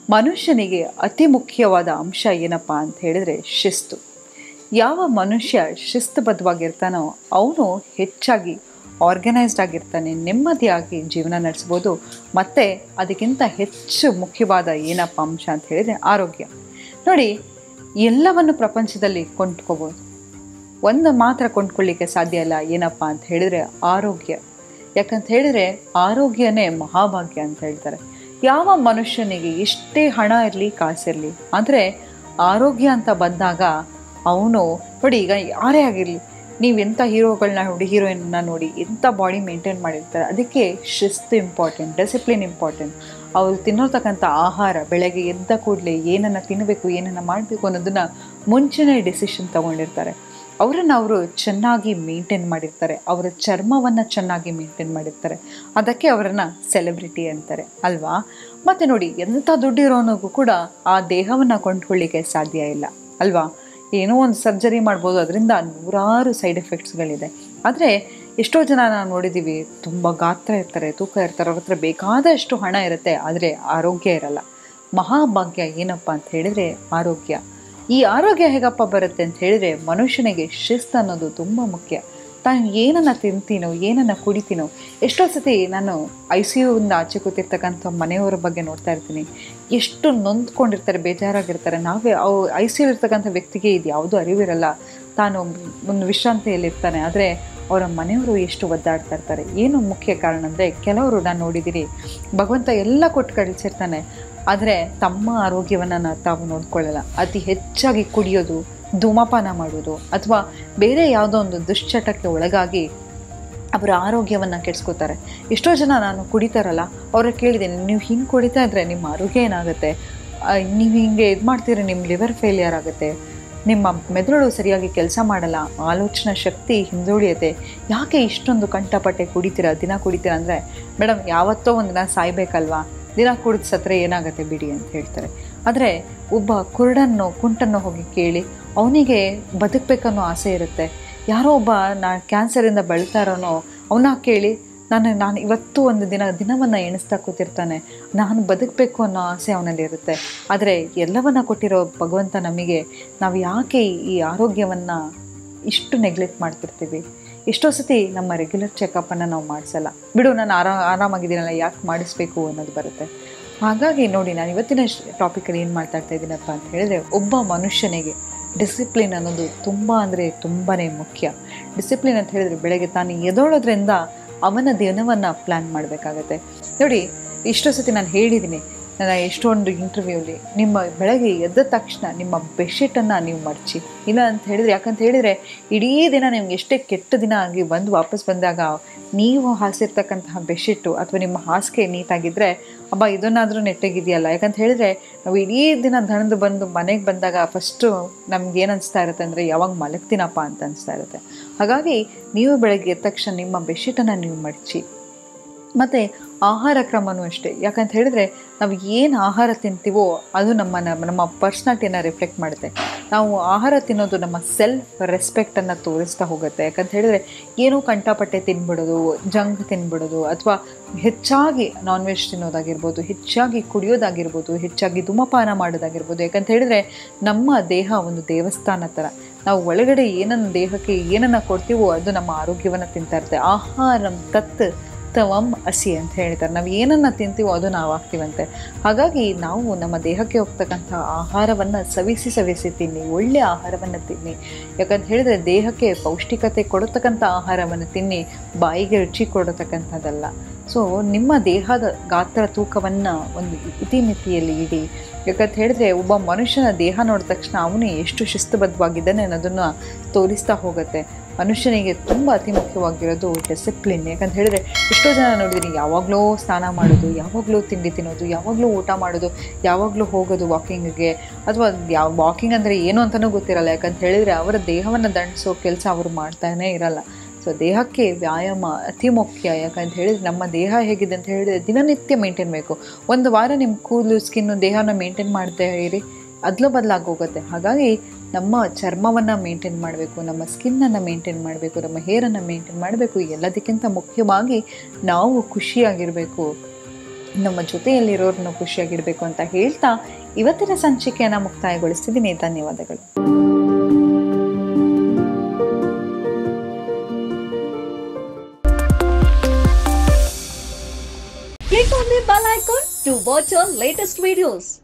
ಮನುಷ್ಯನಿಗೆ ಅತಿ ಮುಖ್ಯವಾದ ಅಂಶ ಏನಪ್ಪ ಅಂತ ಹೇಳಿದರೆ ಶಿಸ್ತು ಯಾವ ಮನುಷ್ಯ ಶಿಸ್ತುಬದ್ಧವಾಗಿರ್ತಾನೋ ಅವನು ಹೆಚ್ಚಾಗಿ ಆರ್ಗನೈಸ್ಡ್ ಆಗಿರ್ತಾನೆ ನೆಮ್ಮದಿಯಾಗಿ ಜೀವನ ನಡೆಸ್ಬೋದು ಮತ್ತು ಅದಕ್ಕಿಂತ ಹೆಚ್ಚು ಮುಖ್ಯವಾದ ಏನಪ್ಪ ಅಂಶ ಅಂತ ಹೇಳಿದರೆ ಆರೋಗ್ಯ ನೋಡಿ ಎಲ್ಲವನ್ನು ಪ್ರಪಂಚದಲ್ಲಿ ಕೊಂಡ್ಕೋಬೋದು ಒಂದು ಮಾತ್ರ ಕೊಂಡ್ಕೊಳ್ಳಿಕ್ಕೆ ಸಾಧ್ಯ ಇಲ್ಲ ಏನಪ್ಪ ಅಂತ ಹೇಳಿದರೆ ಆರೋಗ್ಯ ಯಾಕಂತ ಹೇಳಿದರೆ ಆರೋಗ್ಯನೇ ಮಹಾಭಾಗ್ಯ ಅಂತ ಹೇಳ್ತಾರೆ ಯಾವ ಮನುಷ್ಯನಿಗೆ ಎಷ್ಟೇ ಹಣ ಇರಲಿ ಕಾಸಿರಲಿ ಆದರೆ ಆರೋಗ್ಯ ಅಂತ ಬಂದಾಗ ಅವನು ನೋಡಿ ಈಗ ಯಾರೇ ಆಗಿರಲಿ ನೀವು ಎಂಥ ಹೀರೋಗಳನ್ನ ನೋಡಿ ಹೀರೋಯಿನ್ನ ನೋಡಿ ಎಂಥ ಬಾಡಿ ಮೇಂಟೈನ್ ಮಾಡಿರ್ತಾರೆ ಅದಕ್ಕೆ ಶಿಸ್ತು ಇಂಪಾರ್ಟೆಂಟ್ ಡಿಸಿಪ್ಲಿನ್ ಇಂಪಾರ್ಟೆಂಟ್ ಅವರು ತಿನ್ನೋತಕ್ಕಂಥ ಆಹಾರ ಬೆಳಗ್ಗೆ ಎದ್ದ ಕೂಡಲೇ ಏನನ್ನು ತಿನ್ನಬೇಕು ಏನನ್ನು ಮಾಡಬೇಕು ಅನ್ನೋದನ್ನು ಮುಂಚೆನೇ ಡಿಸಿಷನ್ ತೊಗೊಂಡಿರ್ತಾರೆ ಅವರನ್ನು ಅವರು ಚೆನ್ನಾಗಿ ಮೇಂಟೈನ್ ಮಾಡಿರ್ತಾರೆ ಅವರ ಚರ್ಮವನ್ನು ಚೆನ್ನಾಗಿ ಮೇಂಟೈನ್ ಮಾಡಿರ್ತಾರೆ ಅದಕ್ಕೆ ಅವರನ್ನು ಸೆಲೆಬ್ರಿಟಿ ಅಂತಾರೆ ಅಲ್ವಾ ಮತ್ತು ನೋಡಿ ಎಂಥ ದುಡ್ಡಿರೋನಿಗೂ ಕೂಡ ಆ ದೇಹವನ್ನು ಕೊಂಡ್ಕೊಳ್ಳಿಕ್ಕೆ ಸಾಧ್ಯ ಇಲ್ಲ ಅಲ್ವಾ ಏನೋ ಒಂದು ಸರ್ಜರಿ ಮಾಡ್ಬೋದು ಅದರಿಂದ ನೂರಾರು ಸೈಡ್ ಎಫೆಕ್ಟ್ಸ್ಗಳಿದೆ ಆದರೆ ಎಷ್ಟೋ ಜನ ನಾವು ನೋಡಿದ್ದೀವಿ ತುಂಬ ಗಾತ್ರ ಇರ್ತಾರೆ ತೂಕ ಇರ್ತಾರೆ ಅವ್ರ ಹತ್ರ ಬೇಕಾದಷ್ಟು ಹಣ ಇರುತ್ತೆ ಆದರೆ ಆರೋಗ್ಯ ಇರಲ್ಲ ಮಹಾಭಾಗ್ಯ ಏನಪ್ಪ ಅಂತ ಹೇಳಿದರೆ ಆರೋಗ್ಯ ಈ ಆರೋಗ್ಯ ಹೇಗಪ್ಪ ಬರುತ್ತೆ ಅಂತ ಹೇಳಿದರೆ ಮನುಷ್ಯನಿಗೆ ಶಿಸ್ತು ಅನ್ನೋದು ತುಂಬ ಮುಖ್ಯ ತಾನು ಏನನ್ನು ತಿಂತೀನೋ ಏನನ್ನು ಕುಡಿತೀನೋ ಎಷ್ಟೋ ಸತಿ ನಾನು ಐ ಸಿ ಯುವಿಂದ ಆಚೆ ಕೂತಿರ್ತಕ್ಕಂಥ ಮನೆಯವರ ಬಗ್ಗೆ ನೋಡ್ತಾ ಇರ್ತೀನಿ ಎಷ್ಟು ನೊಂದ್ಕೊಂಡಿರ್ತಾರೆ ಬೇಜಾರಾಗಿರ್ತಾರೆ ನಾವೇ ಅವು ಐ ಸಿ ಯು ಇರ್ತಕ್ಕಂಥ ವ್ಯಕ್ತಿಗೆ ಇದು ಯಾವುದೂ ಅರಿವಿರಲ್ಲ ತಾನು ಒಂದು ವಿಶ್ರಾಂತಿಯಲ್ಲಿರ್ತಾನೆ ಆದರೆ ಅವರ ಮನೆಯವರು ಎಷ್ಟು ಒದ್ದಾಡ್ತಾ ಇರ್ತಾರೆ ಏನು ಮುಖ್ಯ ಕಾರಣ ಅಂದರೆ ಕೆಲವರು ನಾನು ನೋಡಿದ್ದೀನಿ ಭಗವಂತ ಎಲ್ಲ ಕೊಟ್ಟು ಕಳಿಸಿರ್ತಾನೆ ಆದರೆ ತಮ್ಮ ಆರೋಗ್ಯವನ್ನು ತಾವು ನೋಡ್ಕೊಳ್ಳಲ್ಲ ಅತಿ ಹೆಚ್ಚಾಗಿ ಕುಡಿಯೋದು ಧೂಮಪಾನ ಮಾಡೋದು ಅಥವಾ ಬೇರೆ ಯಾವುದೋ ಒಂದು ದುಶ್ಚಟಕ್ಕೆ ಒಳಗಾಗಿ ಅವರ ಆರೋಗ್ಯವನ್ನು ಕೆಡಿಸ್ಕೋತಾರೆ ಎಷ್ಟೋ ಜನ ನಾನು ಕುಡಿತಾರಲ್ಲ ಅವ್ರಿಗೆ ಕೇಳಿದ್ದೀನಿ ನೀವು ಹಿಂಗೆ ಕುಡಿತಾ ಇದ್ದರೆ ನಿಮ್ಮ ಆರೋಗ್ಯ ಏನಾಗುತ್ತೆ ನೀವು ಹಿಂಗೆ ಇದು ಮಾಡ್ತೀರಿ ನಿಮ್ಮ ಲಿವರ್ ಫೇಲಿಯರ್ ಆಗುತ್ತೆ ನಿಮ್ಮ ಮೆದುಳು ಸರಿಯಾಗಿ ಕೆಲಸ ಮಾಡಲ್ಲ ಆಲೋಚನಾ ಶಕ್ತಿ ಹಿಂದುಳಿಯುತ್ತೆ ಯಾಕೆ ಇಷ್ಟೊಂದು ಕಂಠಪಟ್ಟೆ ಕುಡಿತೀರಾ ದಿನ ಕುಡಿತೀರಾ ಅಂದರೆ ಮೇಡಮ್ ಯಾವತ್ತೋ ಒಂದು ದಿನ ಸಾಯ್ಬೇಕಲ್ವಾ ದಿನ ಕುಡಿದು ಸತ್ರೆ ಏನಾಗುತ್ತೆ ಬಿಡಿ ಅಂತ ಹೇಳ್ತಾರೆ ಆದರೆ ಒಬ್ಬ ಕುರುಡನ್ನು ಕುಂಟನ್ನು ಹೋಗಿ ಕೇಳಿ ಅವನಿಗೆ ಬದುಕಬೇಕನ್ನೋ ಆಸೆ ಇರುತ್ತೆ ಯಾರೋ ಒಬ್ಬ ನಾ ಕ್ಯಾನ್ಸರಿಂದ ಬಳಲ್ತಾ ಇರೋನೋ ಅವನ್ನ ಕೇಳಿ ನಾನು ನಾನು ಇವತ್ತು ಒಂದು ದಿನ ದಿನವನ್ನು ಎಣಿಸ್ತಾ ಕೂತಿರ್ತಾನೆ ನಾನು ಬದುಕಬೇಕು ಅನ್ನೋ ಆಸೆ ಅವನಲ್ಲಿ ಇರುತ್ತೆ ಆದರೆ ಎಲ್ಲವನ್ನ ಕೊಟ್ಟಿರೋ ಭಗವಂತ ನಮಗೆ ನಾವು ಯಾಕೆ ಈ ಆರೋಗ್ಯವನ್ನು ಇಷ್ಟು ನೆಗ್ಲೆಕ್ಟ್ ಮಾಡ್ತಿರ್ತೀವಿ ಎಷ್ಟೋ ಸತಿ ನಮ್ಮ ರೆಗ್ಯುಲರ್ ಚೆಕಪ್ಪನ್ನು ನಾವು ಮಾಡಿಸಲ್ಲ ಬಿಡು ನಾನು ಆರಾ ಆರಾಮಾಗಿದ್ದೀನಲ್ಲ ಯಾಕೆ ಮಾಡಿಸ್ಬೇಕು ಅನ್ನೋದು ಬರುತ್ತೆ ಹಾಗಾಗಿ ನೋಡಿ ನಾನು ಇವತ್ತಿನ ಟಾಪಿಕಲ್ಲಿ ಏನು ಮಾತಾಡ್ತಾ ಇದ್ದೀನಪ್ಪ ಅಂತ ಹೇಳಿದ್ರೆ ಒಬ್ಬ ಮನುಷ್ಯನಿಗೆ ಡಿಸಿಪ್ಲಿನ್ ಅನ್ನೋದು ತುಂಬ ಅಂದರೆ ತುಂಬಾ ಮುಖ್ಯ ಡಿಸಿಪ್ಲಿನ್ ಅಂತ ಹೇಳಿದ್ರೆ ಬೆಳಗ್ಗೆ ತಾನು ಎದೋಳೋದ್ರಿಂದ ಅವನ ದಿನವನ್ನು ಪ್ಲ್ಯಾನ್ ಮಾಡಬೇಕಾಗತ್ತೆ ನೋಡಿ ಇಷ್ಟೋ ಸತಿ ನಾನು ಹೇಳಿದ್ದೀನಿ ನನ್ನ ಎಷ್ಟೊಂದು ಇಂಟರ್ವ್ಯೂಲಿ ನಿಮ್ಮ ಬೆಳಗ್ಗೆ ಎದ್ದ ತಕ್ಷಣ ನಿಮ್ಮ ಬೆಡ್ಶೀಟನ್ನು ನೀವು ಮಡಚಿ ಇಲ್ಲ ಅಂತ ಹೇಳಿದರೆ ಯಾಕಂತ ಹೇಳಿದರೆ ಇಡೀ ದಿನ ನಿಮ್ಗೆ ಎಷ್ಟೇ ಕೆಟ್ಟ ದಿನ ಆಗಿ ಬಂದು ವಾಪಸ್ ಬಂದಾಗ ನೀವು ಹಾಸಿರ್ತಕ್ಕಂತಹ ಬೆಡ್ಶೀಟು ಅಥವಾ ನಿಮ್ಮ ಹಾಸಿಗೆ ನೀಟಾಗಿದ್ದರೆ ಅಬ್ಬ ಇದನ್ನಾದರೂ ನೆಟ್ಟಗಿದೆಯಲ್ಲ ಯಾಕಂತ ಹೇಳಿದರೆ ನಾವು ಇಡೀ ದಿನ ದಣದು ಬಂದು ಮನೆಗೆ ಬಂದಾಗ ಫಸ್ಟು ನಮ್ಗೆ ಏನು ಅನಿಸ್ತಾ ಇರುತ್ತೆ ಅಂದರೆ ಯಾವಾಗ ಮಲಗ್ತೀನಪ್ಪ ಅಂತ ಅನಿಸ್ತಾ ಇರುತ್ತೆ ಹಾಗಾಗಿ ನೀವು ಬೆಳಗ್ಗೆ ಎದ್ದ ತಕ್ಷಣ ನಿಮ್ಮ ಬೆಡ್ಶೀಟನ್ನು ನೀವು ಮಡಚಿ ಮತ್ತು ಆಹಾರ ಕ್ರಮವೂ ಅಷ್ಟೇ ಯಾಕಂತ ಹೇಳಿದರೆ ನಾವು ಏನು ಆಹಾರ ತಿಂತೀವೋ ಅದು ನಮ್ಮನ್ನು ನಮ್ಮ ಪರ್ಸ್ನಾಲಿಟಿಯನ್ನು ರಿಫ್ಲೆಕ್ಟ್ ಮಾಡುತ್ತೆ ನಾವು ಆಹಾರ ತಿನ್ನೋದು ನಮ್ಮ ಸೆಲ್ಫ್ ರೆಸ್ಪೆಕ್ಟನ್ನು ತೋರಿಸ್ತಾ ಹೋಗುತ್ತೆ ಯಾಕಂತ ಹೇಳಿದರೆ ಏನೋ ಕಂಠಪಟ್ಟೆ ತಿನ್ಬಿಡೋದು ಜಂಕ್ ತಿನ್ಬಿಡೋದು ಅಥವಾ ಹೆಚ್ಚಾಗಿ ನಾನ್ ವೆಜ್ ತಿನ್ನೋದಾಗಿರ್ಬೋದು ಹೆಚ್ಚಾಗಿ ಕುಡಿಯೋದಾಗಿರ್ಬೋದು ಹೆಚ್ಚಾಗಿ ಧೂಮಪಾನ ಮಾಡೋದಾಗಿರ್ಬೋದು ಯಾಕಂತ ಹೇಳಿದರೆ ನಮ್ಮ ದೇಹ ಒಂದು ದೇವಸ್ಥಾನ ಥರ ನಾವು ಒಳಗಡೆ ಏನನ್ನು ದೇಹಕ್ಕೆ ಏನನ್ನು ಕೊಡ್ತೀವೋ ಅದು ನಮ್ಮ ಆರೋಗ್ಯವನ್ನು ತಿಂತಾ ಇರುತ್ತೆ ಆಹಾರಂ ತತ್ ತವಂ ಅಸಿ ಅಂತ ಹೇಳ್ತಾರೆ ನಾವು ಏನನ್ನು ತಿಂತೀವೋ ಅದು ನಾವು ಆಗ್ತೀವಂತೆ ಹಾಗಾಗಿ ನಾವು ನಮ್ಮ ದೇಹಕ್ಕೆ ಹೋಗ್ತಕ್ಕಂಥ ಆಹಾರವನ್ನು ಸವಿಸಿ ಸವಿಸಿ ತಿನ್ನಿ ಒಳ್ಳೆಯ ಆಹಾರವನ್ನು ತಿನ್ನಿ ಯಾಕಂತ ಹೇಳಿದರೆ ದೇಹಕ್ಕೆ ಪೌಷ್ಟಿಕತೆ ಕೊಡತಕ್ಕಂಥ ಆಹಾರವನ್ನು ತಿನ್ನಿ ಬಾಯಿಗೆ ರುಚಿ ಕೊಡತಕ್ಕಂಥದ್ದಲ್ಲ ಸೊ ನಿಮ್ಮ ದೇಹದ ಗಾತ್ರ ತೂಕವನ್ನು ಒಂದು ಇತಿಮಿತಿಯಲ್ಲಿ ಇಡಿ ಯಾಕಂತ ಹೇಳಿದ್ರೆ ಒಬ್ಬ ಮನುಷ್ಯನ ದೇಹ ನೋಡಿದ ತಕ್ಷಣ ಅವನು ಎಷ್ಟು ಶಿಸ್ತುಬದ್ಧವಾಗಿದ್ದಾನೆ ಅನ್ನೋದನ್ನು ತೋರಿಸ್ತಾ ಹೋಗುತ್ತೆ ಮನುಷ್ಯನಿಗೆ ತುಂಬ ಅತಿ ಮುಖ್ಯವಾಗಿರೋದು ಡಿಸಿಪ್ಲಿನ್ ಯಾಕಂತ ಹೇಳಿದ್ರೆ ಎಷ್ಟೋ ಜನ ನೋಡಿದ್ದೀನಿ ಯಾವಾಗಲೂ ಸ್ನಾನ ಮಾಡೋದು ಯಾವಾಗಲೂ ತಿಂಡಿ ತಿನ್ನೋದು ಯಾವಾಗಲೂ ಊಟ ಮಾಡೋದು ಯಾವಾಗಲೂ ಹೋಗೋದು ವಾಕಿಂಗ್ಗೆ ಅಥವಾ ಯಾವ ವಾಕಿಂಗ್ ಅಂದರೆ ಏನು ಅಂತಲೂ ಗೊತ್ತಿರಲ್ಲ ಯಾಕಂತ ಹೇಳಿದರೆ ಅವರ ದೇಹವನ್ನು ದಂಡಿಸೋ ಕೆಲಸ ಅವರು ಮಾಡ್ತಾನೇ ಇರಲ್ಲ ಸೊ ದೇಹಕ್ಕೆ ವ್ಯಾಯಾಮ ಅತಿ ಮುಖ್ಯ ಯಾಕಂತ ಹೇಳಿದ್ರೆ ನಮ್ಮ ದೇಹ ಹೇಗಿದೆ ಅಂತ ಹೇಳಿದರೆ ದಿನನಿತ್ಯ ಮೇಂಟೈನ್ ಬೇಕು ಒಂದು ವಾರ ನಿಮ್ಮ ಕೂದಲು ಸ್ಕಿನ್ನು ದೇಹನ ಮೇಂಟೈನ್ ಮಾಡ್ತಾ ಇರಿ ಅದಲು ಬದಲಾಗಿ ಹೋಗುತ್ತೆ ಹಾಗಾಗಿ ನಮ್ಮ ಚರ್ಮವನ್ನು ಮೇಂಟೈನ್ ಮಾಡಬೇಕು ನಮ್ಮ ಸ್ಕಿನ್ನನ್ನು ಮೇಂಟೈನ್ ಮಾಡಬೇಕು ನಮ್ಮ ಹೇರನ್ನು ಮೇಂಟೈನ್ ಮಾಡಬೇಕು ಎಲ್ಲದಕ್ಕಿಂತ ಮುಖ್ಯವಾಗಿ ನಾವು ಖುಷಿಯಾಗಿರಬೇಕು ನಮ್ಮ ಜೊತೆಯಲ್ಲಿರೋರನ್ನು ಖುಷಿಯಾಗಿಡಬೇಕು ಅಂತ ಹೇಳ್ತಾ ಇವತ್ತಿನ ಸಂಚಿಕೆಯನ್ನು ಮುಕ್ತಾಯಗೊಳಿಸ್ತಿದ್ದೀನಿ ಧನ್ಯವಾದಗಳು Click on the bell icon to watch our latest videos.